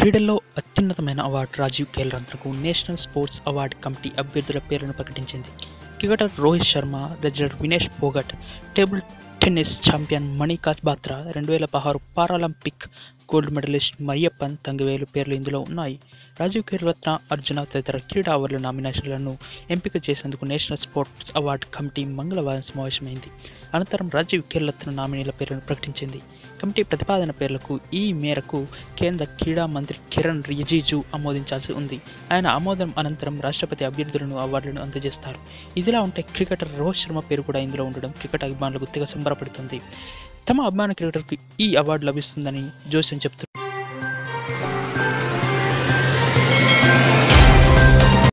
క్రీడల్లో అత్యున్నతమైన అవార్డు రాజీవ్ ఖేల్రత్నకు నేషనల్ స్పోర్ట్స్ అవార్డు కమిటీ అభ్యర్థుల పేర్లను ప్రకటించింది cricketer Rohit Sharma wrestler Vinesh Phogat table tennis champion Manika Batra రెండు వేల పదహారు paralympic gold medalist Mariyappan Thangavelu పేర్లు ఇందులో ఉన్నాయి రాజీవ్ ఖేల్రత్న అర్జున తదితర క్రీడా అవార్డుల నామినేషన్లను ఎంపిక చేసేందుకు నేషనల్ స్పోర్ట్స్ అవార్డు కమిటీ మంగళవారం సమావేశమైంది అనంతరం రాజీవ్ ఖేల్రత్న నామినీల పేర్లను ప్రకటించింది కమిటీ ప్రతిపాదన పేర్లకు ఈ మేరకు కేంద్ర క్రీడా మంత్రి కిరణ్ రిజిజు ఆమోదించాల్సి ఉంది ఆయన ఆమోదం అనంతరం రాష్ట్రపతి అభ్యర్థులను అవార్డులను అందజేస్తారు ఇదిలా ఉంటే క్రికెటర్ రోహిత్ శర్మ పేరు కూడా ఇందులో ఉండడం క్రికెట్ అభిమానులకు తెగ సంబరపడుతుంది తమ అభిమాన క్రికెటర్కు ఈ అవార్డు లభిస్తుందని జోస్యం చెప్తున్నారు